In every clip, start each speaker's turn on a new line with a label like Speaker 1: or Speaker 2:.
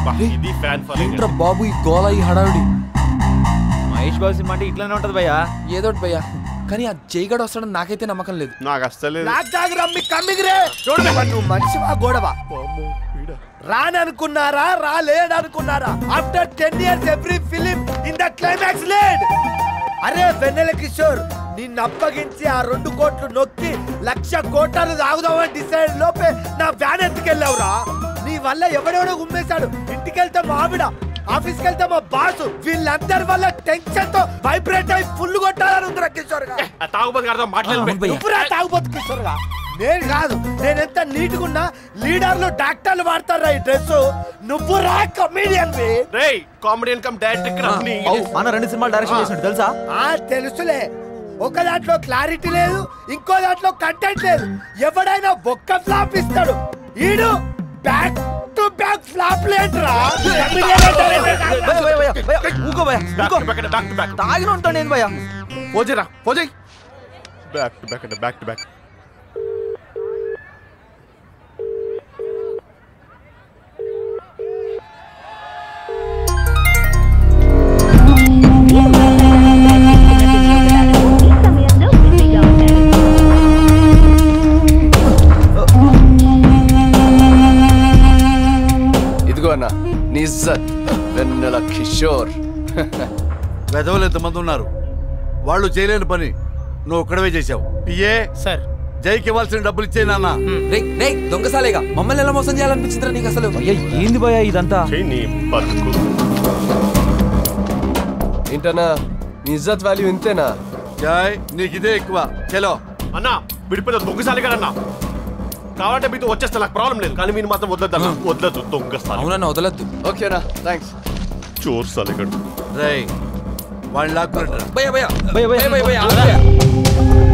Speaker 1: ఇది ఫ్యాన్
Speaker 2: ఏంట్రా బాబు ఈ గోల ఈ హడావిడి
Speaker 3: మహేష్ బాబు సినిమా అంటే ఇట్లానే ఉంటది భయ్యా
Speaker 2: ఏదోటి భయ్యా కానీ ఆ జైగడ్ వస్తాడని నాకైతే నమ్మకం లేదు
Speaker 1: నాకు అస్సలేదు
Speaker 4: బ్లాక్ జాగ్ రమ్మి కమ్మింగ్ రే చూడు నువ్వు మనిషివా గోడవా రాననుకున్నారా రాలేడనుకున్నారా after ten years every film in the climax లేడ్ అరే వెన్నెల కిషోర్ నిన్ను అప్పగించి ఆ రెండు కోట్లు నొక్కి లక్ష కోట్లు తాగుదామని డిసైడ్ లోపే నా వ్యాన్ ఎత్తుకెళ్ళావురా నీ వల్ల ఎవడెవడో గుమ్మేశాడు ఇంటికెళ్తే మా ఆవిడ ఆఫీస్కి వెళ్తే మా బాసు వీళ్ళందరి వల్ల టెన్షన్ తో వైబ్రేట్ అయి ఫుల్ కొట్టాలని ఉందిరా కిషోర్ గా
Speaker 1: తాగుబోతు గారితో మాట్లాడలేదు
Speaker 2: అవును భయ్యా.
Speaker 4: నువ్వురా తాగుబోతు కిషోర్ గా నేను కాదు నేను ఎంత నీట్ గున్నా లీడర్లు డాక్టర్లు వాడతారా ఈ డ్రెస్ నువ్వు రా కమీడియన్
Speaker 1: రే కామెడియన్ కమ్ డైరెక్టర్
Speaker 3: మన రెండు సినిమాలు డైరెక్షన్ చేసినట్టు తెలుసా
Speaker 4: ఆ తెలుసులే ఒక దాంట్లో క్లారిటీ లేదు ఇంకో దాంట్లో కంటెంట్ లేదు ఎవడైనా ఒక్క ఫ్లాప్ ఇస్తాడు ఈడు బ్యాక్ టు బ్యాక్ ఫ్లాప్ లేదురా
Speaker 3: భయ్యా, భయ్యా, భయ్యా, భయ్యా, ఊకో భయ్యా, ఊకో.
Speaker 1: Back to back to back
Speaker 3: తాగిన ఉంటాను నేను భయ్యా
Speaker 1: పోజేరా పోజే బ్యాక్ టు బ్యాక్ అంటే బ్యాక్ టు బ్యాక్
Speaker 5: సమయంలో బిజీగా ఉంటారు
Speaker 6: ఇదిగో అన్న నిజత్ వెన్నెల కిషోర్
Speaker 7: వెధవలు ఎంతమంది ఉన్నారు వాళ్ళు చేయలేని పని నువ్వు ఒక్కడవే చేశావు పిఏ
Speaker 1: సార్
Speaker 7: జైకి ఇవ్వాల్సిన డబ్బులు ఇచ్చే నాన్న
Speaker 2: రే రే దొంగసాలేగా మమ్మల్ని ఎలా మోసం చేయాలనిపించిందిరా నీకు అసలు
Speaker 3: భయ్యా ఏంది భయ్యా ఇదంతా
Speaker 1: చెయ్యి నీ బతుకు
Speaker 6: ఏంటన్నా నీ ఇజ్జత్ వాల్యూ ఇంతేనా
Speaker 7: జై నీకు ఇదే ఎక్కువ చలో
Speaker 1: అన్నా విడిపోయిన దొంగసాలి కదన్నా కావాలంటే మీతో వచ్చేస్తా నాకు ప్రాబ్లం లేదు కానీ మీరు మాత్రం వద్దద్దు అన్న వద్దద్దు దొంగసాలి
Speaker 2: అవునన్నా వదలద్దు
Speaker 6: ఓకేనా థ్యాంక్స్
Speaker 1: చోర్ సాలిగడు
Speaker 7: రై వాళ్ళు లాక్కున్నట్టు
Speaker 2: భయ్యా భయ్యా
Speaker 3: భయ్యా, భయ్యా.
Speaker 2: భయ్యా భయ్యా ఆగయ్యా.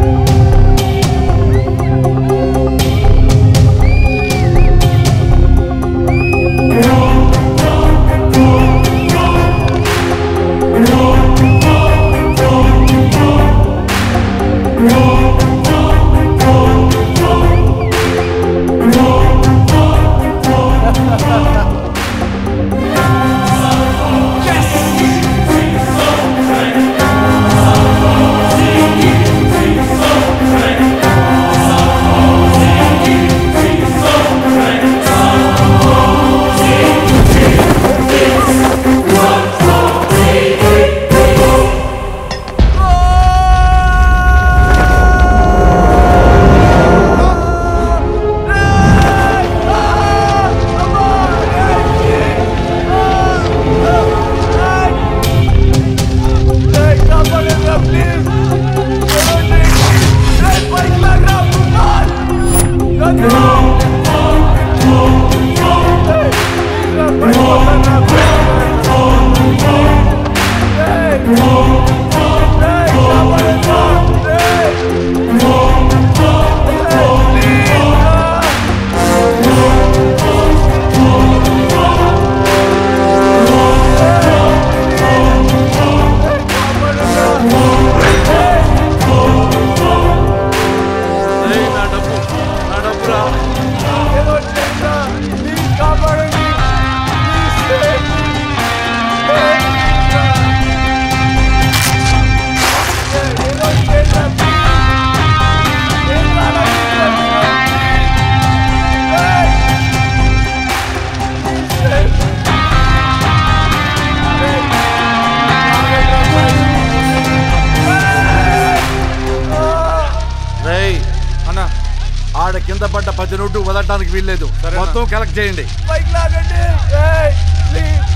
Speaker 7: రేయ్, నా డబ్బు నా డబ్బురా రేయ్ అన్న ఆడ కింద పడ్డ పది నోటు వదలడానికి వీల్లేదు మొత్తం కలెక్ట్ చేయండి
Speaker 4: బైక్ లాగండి